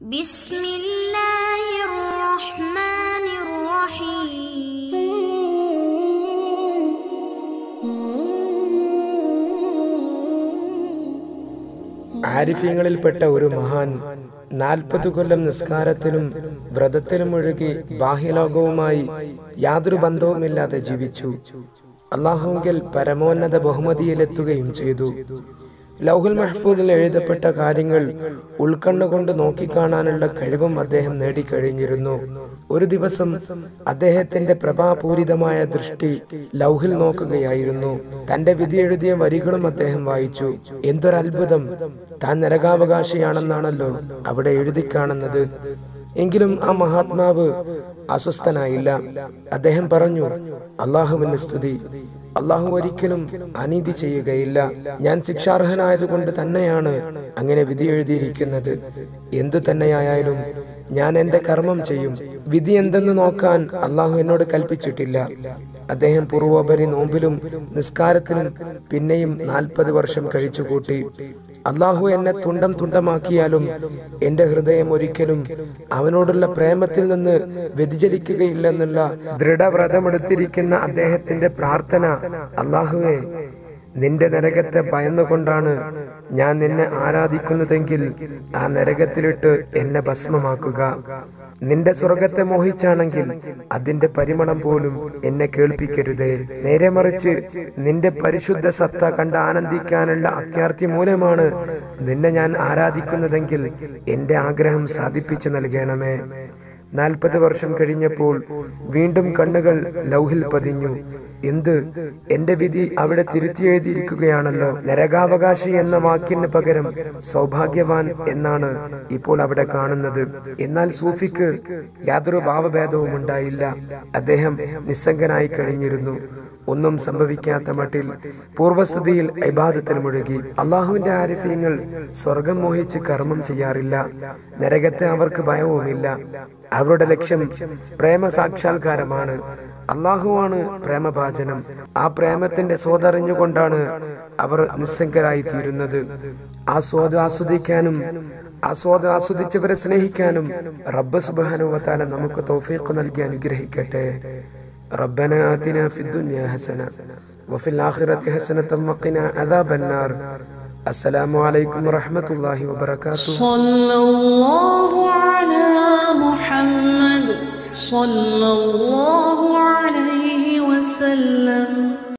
بسم الله الرحمن الرحيم ആരിഫ്യങ്ങളിൽപ്പെട്ട ഒരു മഹാൻ നാൽപ്പത് കൊല്ലം നിസ്കാരത്തിലും വ്രതത്തിലും ഒഴുകി ബാഹ്യലോകവുമായി യാതൊരു ബന്ധവുമില്ലാതെ ജീവിച്ചു അള്ളാഹുങ്കൽ പരമോന്നത ബഹുമതിയിലെത്തുകയും ചെയ്തു ലൗഹുൽ മഹ്ഫൂദിൽ എഴുതപ്പെട്ട കാര്യങ്ങൾ ഉൾക്കണ്ണുകൊണ്ട് നോക്കിക്കാണാനുള്ള കഴിവും അദ്ദേഹം നേടിക്കഴിഞ്ഞിരുന്നു ഒരു ദിവസം അദ്ദേഹത്തിന്റെ പ്രഭാപൂരിതമായ ദൃഷ്ടി ലൗഹിൽ നോക്കുകയായിരുന്നു തന്റെ വിധി എഴുതിയ വരികളും അദ്ദേഹം വായിച്ചു എന്തൊരത്ഭുതം താൻ നരകാവകാശിയാണെന്നാണല്ലോ അവിടെ എഴുതി കാണുന്നത് എങ്കിലും ആ മഹാത്മാവ് അസ്വസ്ഥനായില്ല അദ്ദേഹം പറഞ്ഞു അള്ളാഹുവിന് സ്തുതി അള്ളാഹു ഒരിക്കലും അനീതി ചെയ്യുകയില്ല ഞാൻ ശിക്ഷാർഹനായതുകൊണ്ട് തന്നെയാണ് അങ്ങനെ വിധി എഴുതിയിരിക്കുന്നത് എന്തു തന്നെയായാലും ഞാൻ എന്റെ കർമ്മം ചെയ്യും വിധി എന്തെന്ന് നോക്കാൻ അള്ളാഹു എന്നോട് കൽപ്പിച്ചിട്ടില്ല അദ്ദേഹം പൂർവോപരി നോമ്പിലും നിസ്കാരത്തിലും പിന്നെയും നാൽപ്പത് വർഷം കഴിച്ചുകൂട്ടി അള്ളാഹു എന്നെ തുണ്ടം തുണ്ടമാക്കിയാലും എന്റെ ഹൃദയം ഒരിക്കലും അവനോടുള്ള പ്രേമത്തിൽ നിന്ന് വ്യതിചലിക്കുകയില്ലെന്നുള്ള ദൃഢവ്രതമെടുത്തിരിക്കുന്ന അദ്ദേഹത്തിന്റെ പ്രാർത്ഥന അള്ളാഹുവെ നിന്റെ നരകത്തെ ഭയന്നുകൊണ്ടാണ് ഞാൻ നിന്നെ ആരാധിക്കുന്നതെങ്കിൽ ആ നരകത്തിലിട്ട് എന്നെ ഭസ്മമാക്കുക നിന്റെ സ്വർഗത്തെ മോഹിച്ചാണെങ്കിൽ അതിന്റെ പരിമളം പോലും എന്നെ കേൾപ്പിക്കരുതേ നേരെ മറിച്ച് നിന്റെ പരിശുദ്ധ സത്ത കണ്ട് ആനന്ദിക്കാനുള്ള അത്യാർത്ഥി മൂലമാണ് നിന്നെ ഞാൻ ആരാധിക്കുന്നതെങ്കിൽ എന്റെ ആഗ്രഹം സാധിപ്പിച്ചു നൽകണമേ നാൽപ്പത് വർഷം കഴിഞ്ഞപ്പോൾ വീണ്ടും കണ്ണുകൾ ലൗഹിൽ പതിഞ്ഞു എന്ത് എന്റെ വിധി അവിടെ തിരുത്തി എഴുതിയിരിക്കുകയാണല്ലോ നരകാവകാശി എന്ന വാക്കിന് പകരം സൗഭാഗ്യവാൻ എന്നാണ് ഇപ്പോൾ അവിടെ കാണുന്നത് എന്നാൽ സൂഫിക്ക് യാതൊരു ഭാവഭേദവും ഉണ്ടായില്ല അദ്ദേഹം നിസ്സംഗനായി കഴിഞ്ഞിരുന്നു ഒന്നും സംഭവിക്കാത്ത മട്ടിൽ പൂർവസ്ഥിതിയിൽ ഇബാദത്തിൽ മുഴുകി അള്ളാഹുവിന്റെ ആരിഫ്യങ്ങൾ സ്വർഗം മോഹിച്ച് കർമ്മം ചെയ്യാറില്ല നരകത്തെ അവർക്ക് ഭയവുമില്ല അവരുടെ ലക്ഷ്യം പ്രേമ സാക്ഷാത്കാരമാണ് അള്ളാഹുവാണ് പ്രേമഭാചനം ആ പ്രേമത്തിന്റെ സ്വാദറിഞ്ഞുകൊണ്ടാണ് അവർ നിസ്സംഗരായി തീരുന്നത് ആ സ്വാദ് ആസ്വദിക്കാനും ആ സ്വാദ് ആസ്വദിച്ചവരെ സ്നേഹിക്കാനും റബ്ബ് സുബാനുവത്താല നമുക്ക് തൗഫീഖ് നൽകി അനുഗ്രഹിക്കട്ടെ ربنا آتنا في الدنيا حسنة وفي الآخرة حسنة وقنا عذاب النار السلام عليكم ورحمة الله وبركاته صلى الله على محمد صلى الله عليه وسلم